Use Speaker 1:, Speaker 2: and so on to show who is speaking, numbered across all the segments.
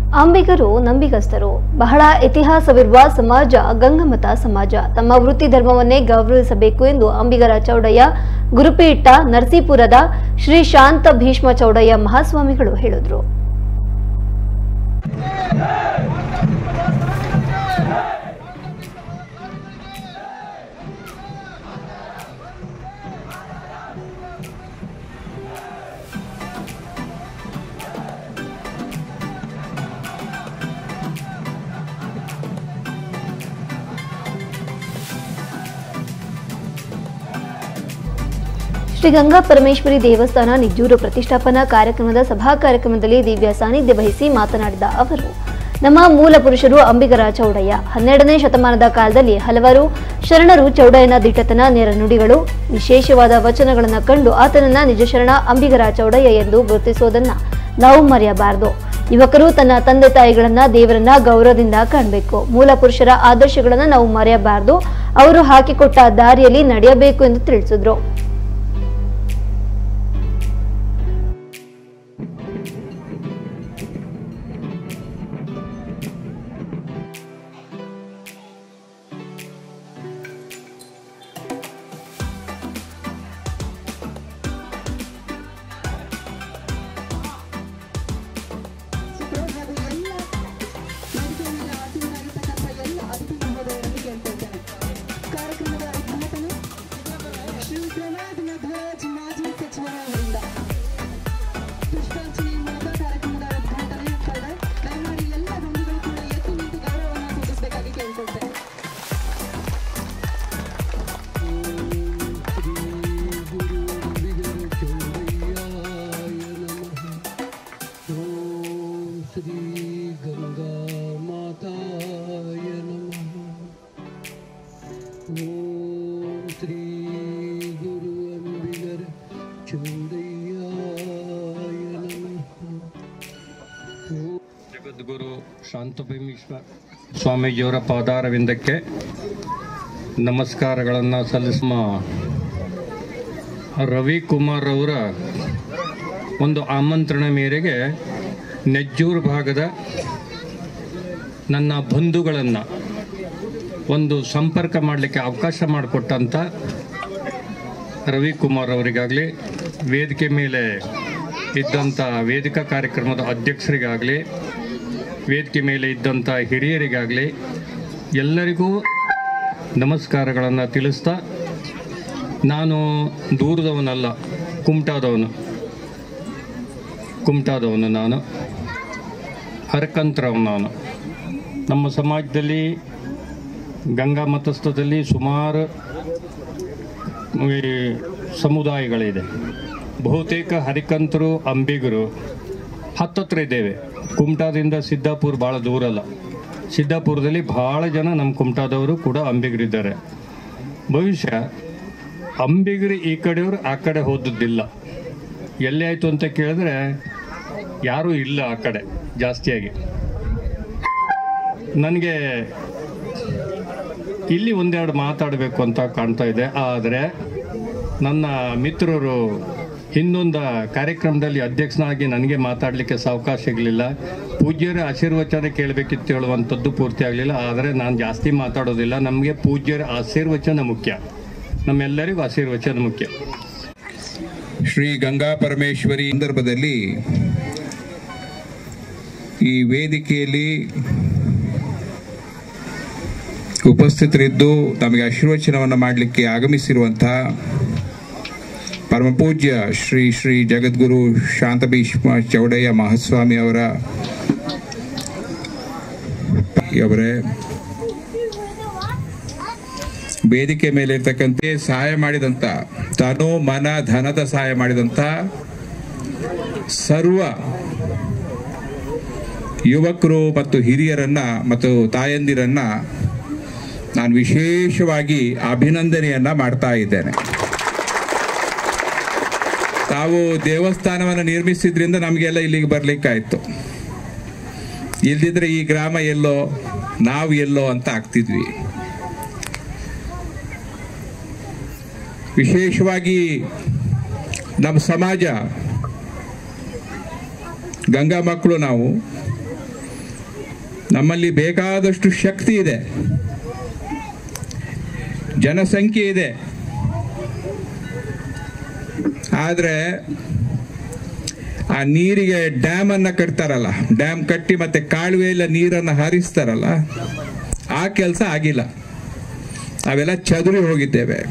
Speaker 1: ಅಂಬಿಗರು ನಂಬಿಗಸ್ತರು ಬಹಳ ಇತಿಹಾಸವಿರುವ ಸಮಾಜ ಗಂಗಮತ ಸಮಾಜ ತಮ್ಮ ವೃತ್ತಿ ಧರ್ಮವನ್ನೇ ಗೌರವಿಸಬೇಕು ಎಂದು ಅಂಬಿಗರ ಚೌಡಯ್ಯ ಗುರುಪೀಠ ನರಸೀಪುರದ ಶ್ರೀ ಶಾಂತ ಭೀಷ್ಮ ಚೌಡಯ್ಯ ಮಹಾಸ್ವಾಮಿಗಳು ಹೇಳಿದರು ಶ್ರೀ ಗಂಗಾ ಪರಮೇಶ್ವರಿ ದೇವಸ್ಥಾನ ನಿಜ್ಜೂರು ಪ್ರತಿಷ್ಠಾಪನಾ ಕಾರ್ಯಕ್ರಮದ ಸಭಾ ಕಾರ್ಯಕ್ರಮದಲ್ಲಿ ದಿವ್ಯ ಸಾನ್ನಿಧ್ಯ ವಹಿಸಿ ಮಾತನಾಡಿದ ಅವರು ನಮ್ಮ ಮೂಲ ಪುರುಷರು ಅಂಬಿಗರ ಚೌಡಯ್ಯ ಹನ್ನೆರಡನೇ ಶತಮಾನದ ಕಾಲದಲ್ಲಿ ಹಲವಾರು ಶರಣರು ಚೌಡಯ್ಯನ ದಿಟ್ಟತನ ನೇರ ನುಡಿಗಳು ವಿಶೇಷವಾದ ವಚನಗಳನ್ನು ಕಂಡು ಆತನನ್ನ ನಿಜ ಶರಣ ಅಂಬಿಗರ ಚೌಡಯ್ಯ ಎಂದು ಗುರುತಿಸುವುದನ್ನ ನಾವು ಮರೆಯಬಾರದು ಯುವಕರು ತನ್ನ ತಂದೆ ತಾಯಿಗಳನ್ನ ದೇವರನ್ನ ಗೌರವದಿಂದ ಕಾಣಬೇಕು ಮೂಲ ಪುರುಷರ ಆದರ್ಶಗಳನ್ನ ನಾವು ಮರೆಯಬಾರದು ಅವರು ಹಾಕಿಕೊಟ್ಟ ದಾರಿಯಲ್ಲಿ ನಡೆಯಬೇಕು ಎಂದು ತಿಳಿಸಿದ್ರು
Speaker 2: ಹಾಗೂ ಎಲ್ಲ ವೇದಿಕೆಯ ಆಸೀನರಾಗಿರ್ತಕ್ಕಂಥ ಎಲ್ಲ ಅತಿಥಿ ಮಹೋದಯರಲ್ಲಿ ಕೇಳ್ಕೊಳ್ತೇನೆ ಕಾರ್ಯಕ್ರಮದ ಉದ್ಘಾಟನೆ ಶ್ರೀ ಪ್ರಹ್ಲಾದ್ ಮಧ್ವರಾಜ್ ಮಾಜಿ ಸಚಿವರವರಿಂದ ಪುಷ್ಪಾಂಜಲಿ ಮೂಲಕ ಕಾರ್ಯಕ್ರಮದ ಉದ್ಘಾಟನೆ ಆಗ್ತದೆ ದಯಮಾಡಿ ಎಲ್ಲ ಬಂಧುಗಳು ಕೂಡ ಎದ್ದು ನಿಂತು ಗೌರವವನ್ನು ಸೂಚಿಸಬೇಕಾಗಿ ಕೇಳ್ಕೊಳ್ತೇನೆ
Speaker 3: ಓಂ ಶ್ರೀ ಗಂಗಾ ಮಾತಾಯ ನಮಃ ಓಂ ಶ್ರೀ ಗುರು ಅಂಬಿಗರ ಚೌಡಯ್ಯಾಯ ನಮಃ ಜಗದ್ಗುರು ಶಾಂತಭೀಮೇಶ್ವರ ಸ್ವಾಮೀಜಿಯವರ ಪಾದಾರವಿಂದಕ್ಕೆ ನಮಸ್ಕಾರಗಳನ್ನು ಸಲ್ಲಿಸುವ ರವಿಕುಮಾರ್ ಅವರ ಒಂದು ಆಮಂತ್ರಣ ಮೇರೆಗೆ ನೆಜ್ಜೂರು ಭಾಗದ ನನ್ನ ಬಂಧುಗಳನ್ನು ಒಂದು ಸಂಪರ್ಕ ಮಾಡಲಿಕ್ಕೆ ಅವಕಾಶ ಮಾಡಿಕೊಟ್ಟಂಥ ರವಿಕುಮಾರ್ ಅವರಿಗಾಗಲಿ ವೇದಿಕೆ ಮೇಲೆ ಇದ್ದಂಥ ವೇದಿಕಾ ಕಾರ್ಯಕ್ರಮದ ಅಧ್ಯಕ್ಷರಿಗಾಗಲಿ ವೇದಿಕೆ ಮೇಲೆ ಇದ್ದಂಥ ಹಿರಿಯರಿಗಾಗಲಿ ಎಲ್ಲರಿಗೂ ನಮಸ್ಕಾರಗಳನ್ನು ತಿಳಿಸ್ತಾ ನಾನು ದೂರದವನಲ್ಲ ಕುಮಟಾದವನು ಕುಮಟಾದವನು ನಾನು ಹರಕಂತ್ರವ್ ನಾನು ನಮ್ಮ ಸಮಾಜದಲ್ಲಿ ಗಂಗಾ ಮತಸ್ಥದಲ್ಲಿ ಸುಮಾರು ಈ ಸಮುದಾಯಗಳಿದೆ ಬಹುತೇಕ ಹರಿಕಂತರು ಅಂಬಿಗರು ಹತ್ತತ್ರ ಇದ್ದೇವೆ ಕುಮಟಾದಿಂದ ಸಿದ್ದಾಪುರ ಭಾಳ ದೂರ ಅಲ್ಲ ಸಿದ್ದಾಪುರದಲ್ಲಿ ಭಾಳ ಜನ ನಮ್ಮ ಕುಮಟಾದವರು ಕೂಡ ಅಂಬಿಗರಿದ್ದಾರೆ ಭವಿಷ್ಯ ಅಂಬಿಗರು ಈ ಕಡೆಯವರು ಆ ಕಡೆ ಹೋದದ್ದಿಲ್ಲ ಎಲ್ಲಿ ಆಯಿತು ಅಂತ ಕೇಳಿದ್ರೆ ಯಾರೂ ಇಲ್ಲ ಆ ಕಡೆ ಜಾಸ್ತಿಯಾಗಿ ನನಗೆ ಇಲ್ಲಿ ಒಂದೆರಡು ಮಾತಾಡಬೇಕು ಅಂತ ಕಾಣ್ತಾ ಇದೆ ಆದರೆ ನನ್ನ ಮಿತ್ರರು ಇನ್ನೊಂದು ಕಾರ್ಯಕ್ರಮದಲ್ಲಿ ಅಧ್ಯಕ್ಷನಾಗಿ ನನಗೆ ಮಾತಾಡಲಿಕ್ಕೆ ಅವಕಾಶ ಸಿಗಲಿಲ್ಲ ಪೂಜ್ಯರ ಆಶೀರ್ವಚನ ಕೇಳಬೇಕಿತ್ತು ಹೇಳುವಂಥದ್ದು ಪೂರ್ತಿ ಆಗಲಿಲ್ಲ ಆದರೆ ನಾನು ಜಾಸ್ತಿ ಮಾತಾಡೋದಿಲ್ಲ ನಮಗೆ ಪೂಜ್ಯರ ಆಶೀರ್ವಚನ ಮುಖ್ಯ ನಮ್ಮೆಲ್ಲರಿಗೂ ಆಶೀರ್ವಚನ ಮುಖ್ಯ
Speaker 4: ಶ್ರೀ ಗಂಗಾ ಪರಮೇಶ್ವರಿ ಸಂದರ್ಭದಲ್ಲಿ ಈ ವೇದಿಕೆಯಲ್ಲಿ ಉಪಸ್ಥಿತರಿದ್ದು ನಮಗೆ ಆಶೀರ್ವಚನವನ್ನು ಮಾಡಲಿಕ್ಕೆ ಆಗಮಿಸಿರುವಂತಹ ಪರಮಪೂಜ್ಯ ಶ್ರೀ ಶ್ರೀ ಜಗದ್ಗುರು ಶಾಂತಭೀಷ್ಮ ಚೌಡಯ್ಯ ಮಹಾಸ್ವಾಮಿ ಅವರ ಅವರೇ ವೇದಿಕೆ ಮೇಲೆ ಇರ್ತಕ್ಕಂತೆ ಸಹಾಯ ಮಾಡಿದಂತ ತನು ಮನ ಧನದ ಸಹಾಯ ಮಾಡಿದಂತ ಸರ್ವ ಯುವಕರು ಮತ್ತು ಹಿರಿಯರನ್ನ ಮತ್ತು ತಾಯಂದಿರನ್ನ ನಾನು ವಿಶೇಷವಾಗಿ ಅಭಿನಂದನೆಯನ್ನ ಮಾಡ್ತಾ ಇದ್ದೇನೆ ತಾವು ದೇವಸ್ಥಾನವನ್ನು ನಿರ್ಮಿಸಿದ್ರಿಂದ ನಮಗೆಲ್ಲ ಇಲ್ಲಿಗೆ ಬರ್ಲಿಕ್ಕಾಯ್ತು ಇಲ್ದಿದ್ರೆ ಈ ಗ್ರಾಮ ಎಲ್ಲೋ ನಾವು ಎಲ್ಲೋ ಅಂತ ಆಗ್ತಿದ್ವಿ ವಿಶೇಷವಾಗಿ ನಮ್ಮ ಸಮಾಜ ಗಂಗಾ ಮಕ್ಕಳು ನಾವು ನಮ್ಮಲ್ಲಿ ಬೇಕಾದಷ್ಟು ಶಕ್ತಿ ಇದೆ ಜನಸಂಖ್ಯೆ ಇದೆ ಆದರೆ ಆ ನೀರಿಗೆ ಡ್ಯಾಮ್ ಅನ್ನ ಕಟ್ತಾರಲ್ಲ ಡ್ಯಾಮ್ ಕಟ್ಟಿ ಮತ್ತೆ ಕಾಲುವೆಲ್ಲ ನೀರನ್ನು ಹಾರಿಸ್ತಾರಲ್ಲ ಆ ಕೆಲಸ ಆಗಿಲ್ಲ ಅವೆಲ್ಲ ಚದುರಿ ಹೋಗಿದ್ದೇವೆ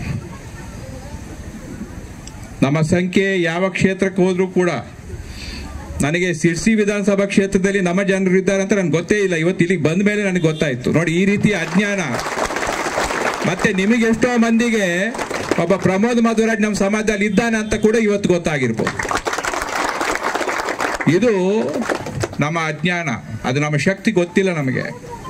Speaker 4: ನಮ್ಮ ಸಂಖ್ಯೆ ಯಾವ ಕ್ಷೇತ್ರಕ್ಕೆ ಹೋದ್ರೂ ಕೂಡ ನನಗೆ ಸಿರ್ಸಿ ವಿಧಾನಸಭಾ ಕ್ಷೇತ್ರದಲ್ಲಿ ನಮ್ಮ ಜನರು ಇದ್ದಾರೆ ಅಂತ ನನಗೆ ಗೊತ್ತೇ ಇಲ್ಲ ಇವತ್ತು ಇಲ್ಲಿಗೆ ಬಂದ ಮೇಲೆ ನನಗೆ ಗೊತ್ತಾಯ್ತು ನೋಡಿ ಈ ರೀತಿಯ ಅಜ್ಞಾನ ಮತ್ತೆ ನಿಮಗೆ ಎಷ್ಟೋ ಮಂದಿಗೆ ಒಬ್ಬ ಪ್ರಮೋದ್ ಮಧುರಾಜ್ ನಮ್ಮ ಸಮಾಜದಲ್ಲಿ ಇದ್ದಾನೆ ಅಂತ ಕೂಡ ಇವತ್ತು ಗೊತ್ತಾಗಿರ್ಬೋದು ಇದು ನಮ್ಮ ಅಜ್ಞಾನ ಅದು ನಮ್ಮ ಶಕ್ತಿ ಗೊತ್ತಿಲ್ಲ ನಮಗೆ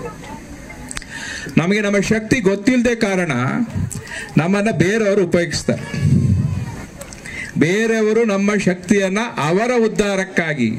Speaker 4: ನಮಗೆ ನಮ್ಮ ಶಕ್ತಿ ಗೊತ್ತಿಲ್ಲದೆ ಕಾರಣ ನಮ್ಮನ್ನ ಬೇರೆಯವರು ಉಪಯೋಗಿಸ್ತಾರೆ ಬೇರೆಯವರು ನಮ್ಮ ಶಕ್ತಿಯನ್ನ ಅವರ ಉದ್ಧಾರಕ್ಕಾಗಿ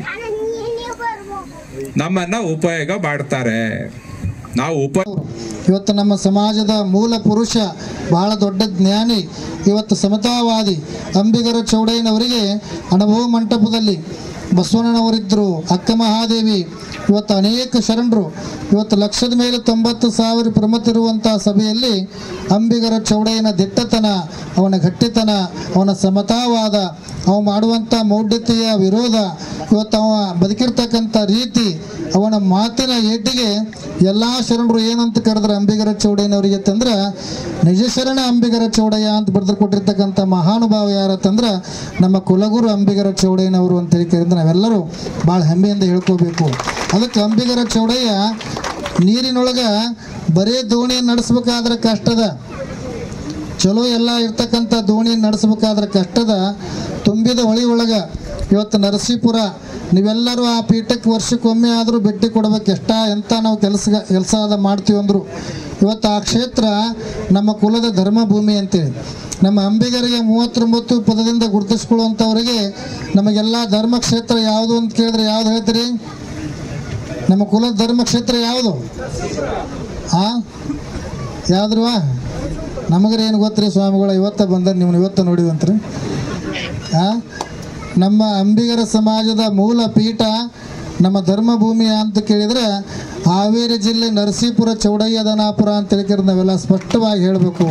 Speaker 4: ನಮ್ಮನ್ನ ಉಪಯೋಗ ಮಾಡ್ತಾರೆ ನಾವು ಉಪ
Speaker 5: ಇವತ್ತು ನಮ್ಮ ಸಮಾಜದ ಮೂಲ ಪುರುಷ ಬಹಳ ದೊಡ್ಡ ಜ್ಞಾನಿ ಇವತ್ತು ಸಮತಾವಾದಿ ಅಂಬಿಗರ ಚೌಡಯ್ಯನವರಿಗೆ ಅನುಭವ ಮಂಟಪದಲ್ಲಿ ಬಸವಣ್ಣನವರಿದ್ದರು ಅಕ್ಕ ಮಹಾದೇವಿ ಇವತ್ತು ಅನೇಕ ಶರಣರು ಇವತ್ತು ಲಕ್ಷದ ಮೇಲೆ ತೊಂಬತ್ತು ಸಾವಿರ ಪ್ರಮತಿರುವಂಥ ಸಭೆಯಲ್ಲಿ ಅಂಬಿಗರ ಚೌಡಯ್ಯನ ದಿಟ್ಟತನ ಅವನ ಗಟ್ಟಿತನ ಅವನ ಸಮತಾವಾದ ಅವ ಮಾಡುವಂಥ ಮೌಢ್ಯತೆಯ ವಿರೋಧ ಇವತ್ತು ಅವ ಬದುಕಿರ್ತಕ್ಕಂಥ ರೀತಿ ಅವನ ಮಾತಿನ ಏಟಿಗೆ ಎಲ್ಲ ಶರಣರು ಏನಂತ ಕರೆದ್ರೆ ಅಂಬಿಗರ ಚೌಡಯ್ಯನವರಿಗೆ ತಂದ್ರೆ ನಿಜ ಶರಣ ಅಂಬಿಗರ ಚೌಡಯ್ಯ ಅಂತ ಬರೆದು ಕೊಟ್ಟಿರ್ತಕ್ಕಂಥ ಮಹಾನುಭಾವ ಯಾರತ್ತಂದ್ರೆ ನಮ್ಮ ಕುಲಗುರು ಅಂಬಿಗರ ಚೌಡಯ್ಯನವರು ಅಂತೇಳಿ ಕರೆದ್ರೆ ನಾವೆಲ್ಲರೂ ಭಾಳ ಹೆಮ್ಮೆಯಿಂದ ಹೇಳ್ಕೋಬೇಕು ಅದಕ್ಕೆ ಅಂಬಿಗರ ಚೌಡಯ್ಯ ನೀರಿನೊಳಗೆ ಬರೇ ದೋಣಿ ನಡೆಸ್ಬೇಕಾದ್ರೆ ಕಷ್ಟದ ಚಲೋ ಎಲ್ಲ ಇರ್ತಕ್ಕಂಥ ದೋಣಿ ನಡೆಸ್ಬೇಕಾದ್ರೆ ಕಷ್ಟದ ತುಂಬಿದ ಹೊಳಿ ಒಳಗೆ ಇವತ್ತು ನರಸೀಪುರ ನೀವೆಲ್ಲರೂ ಆ ಪೀಠಕ್ಕೆ ವರ್ಷಕ್ಕೊಮ್ಮೆ ಆದರೂ ಭೇಟಿ ಕೊಡ್ಬೇಕು ಎಷ್ಟ ಎಂತ ನಾವು ಕೆಲಸ ಕೆಲಸ ಅದ ಮಾಡ್ತೀವಿ ಅಂದರು ಇವತ್ತು ಆ ಕ್ಷೇತ್ರ ನಮ್ಮ ಕುಲದ ಧರ್ಮ ಭೂಮಿ ಅಂತೇಳಿ ನಮ್ಮ ಅಂಬಿಗರಿಗೆ ಮೂವತ್ತೊಂಬತ್ತು ಪದದಿಂದ ಗುರುತಿಸ್ಕೊಳ್ಳುವಂಥವ್ರಿಗೆ ನಮಗೆಲ್ಲ ಧರ್ಮ ಕ್ಷೇತ್ರ ಯಾವುದು ಅಂತ ಕೇಳಿದ್ರೆ ಯಾವ್ದು ಹೇಳ್ತೀರಿ ನಮ್ಮ ಕುಲದ ಧರ್ಮ ಕ್ಷೇತ್ರ ಯಾವುದು ಆ ಯಾವ್ದ್ರವಾ ನಮಗರ ಏನು ಗೊತ್ತ್ರಿ ಸ್ವಾಮಿಗಳು ಇವತ್ತ ಬಂದ ನೀವು ಇವತ್ತ ನೋಡಿವಂತ್ರಿ ಆ ನಮ್ಮ ಅಂಬಿಗರ ಸಮಾಜದ ಮೂಲ ಪೀಠ ನಮ್ಮ ಧರ್ಮಭೂಮಿ ಅಂತ ಕೇಳಿದ್ರೆ ಹಾವೇರಿ ಜಿಲ್ಲೆ ನರಸೀಪುರ ಚೌಡಯ್ಯ ದನಾಪುರ ಅಂತ ಹೇಳಿದ್ರೆ ನಾವೆಲ್ಲ ಸ್ಪಷ್ಟವಾಗಿ ಹೇಳಬೇಕು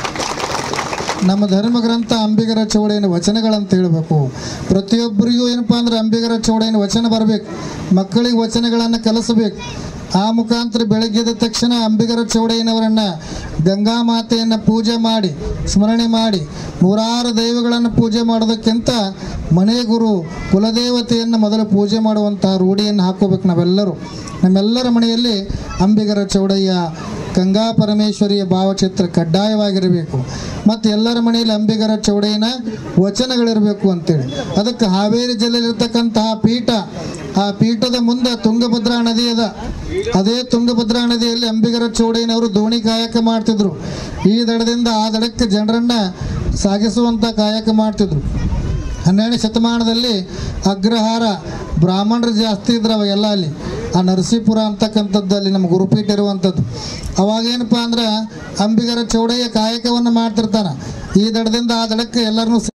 Speaker 5: ನಮ್ಮ ಧರ್ಮ ಗ್ರಂಥ ಅಂಬಿಗರ ಚೌಡಯ್ಯನ ವಚನಗಳಂತ ಹೇಳಬೇಕು ಪ್ರತಿಯೊಬ್ಬರಿಗೂ ಏನಪ್ಪಾ ಅಂದ್ರೆ ಅಂಬಿಗರ ಚೌಡಯ್ಯನ ವಚನ ಬರಬೇಕು ಮಕ್ಕಳಿಗೆ ವಚನಗಳನ್ನು ಕಲಿಸಬೇಕು ಆ ಮುಖಾಂತರ ಬೆಳಗ್ಗೆ ಎದ್ದ ತಕ್ಷಣ ಅಂಬಿಗರ ಚೌಡಯ್ಯನವರನ್ನ ಗಂಗಾ ಮಾತೆಯನ್ನು ಪೂಜೆ ಮಾಡಿ ಸ್ಮರಣೆ ಮಾಡಿ ನೂರಾರು ದೈವಗಳನ್ನು ಪೂಜೆ ಮಾಡೋದಕ್ಕಿಂತ ಮನೆ ಗುರು ಕುಲದೇವತೆಯನ್ನು ಮೊದಲು ಪೂಜೆ ಮಾಡುವಂಥ ರೂಢಿಯನ್ನು ಹಾಕೋಬೇಕು ನಾವೆಲ್ಲರೂ ನಮ್ಮೆಲ್ಲರ ಮನೆಯಲ್ಲಿ ಅಂಬಿಗರ ಚೌಡಯ್ಯ ಗಂಗಾ ಪರಮೇಶ್ವರಿಯ ಭಾವಚಿತ್ರ ಕಡ್ಡಾಯವಾಗಿರಬೇಕು ಮತ್ತು ಎಲ್ಲರ ಮನೆಯಲ್ಲಿ ಅಂಬಿಗರ ಚೌಡಯ್ಯನ ವಚನಗಳಿರಬೇಕು ಅಂತೇಳಿ ಅದಕ್ಕೆ ಹಾವೇರಿ ಜಿಲ್ಲೆಯಲ್ಲಿರ್ತಕ್ಕಂತಹ ಪೀಠ ಆ ಪೀಠದ ಮುಂದೆ ತುಂಗಭದ್ರಾ ನದಿ ಅದ ಅದೇ ತುಂಗಭದ್ರಾ ನದಿಯಲ್ಲಿ ಅಂಬಿಗರ ಚೌಡಯ್ಯನವರು ದೋಣಿ ಕಾಯಕ ಮಾಡ್ತಿದ್ರು ಈ ದಡದಿಂದ ಆ ದಡಕ್ಕೆ ಜನರನ್ನ ಸಾಗಿಸುವಂಥ ಕಾಯಕ ಮಾಡ್ತಿದ್ರು ಹನ್ನೆರಡನೇ ಶತಮಾನದಲ್ಲಿ ಅಗ್ರಹಾರ ಬ್ರಾಹ್ಮಣರು ಜಾಸ್ತಿ ಇದ್ರು ಅವಾಗೆಲ್ಲ ಅಲ್ಲಿ ಆ ನರಸೀಪುರ ಅಂತಕ್ಕಂಥದ್ದು ಅಲ್ಲಿ ನಮ್ಮ ಗುರುಪೀಠ ಇರುವಂಥದ್ದು ಅವಾಗೇನಪ್ಪ ಅಂದ್ರೆ ಅಂಬಿಗರ ಚೌಡಯ್ಯ ಕಾಯಕವನ್ನು ಮಾಡ್ತಿರ್ತಾನೆ ಈ ದಡದಿಂದ ಆ ದಡಕ್ಕೆ ಎಲ್ಲರನ್ನೂ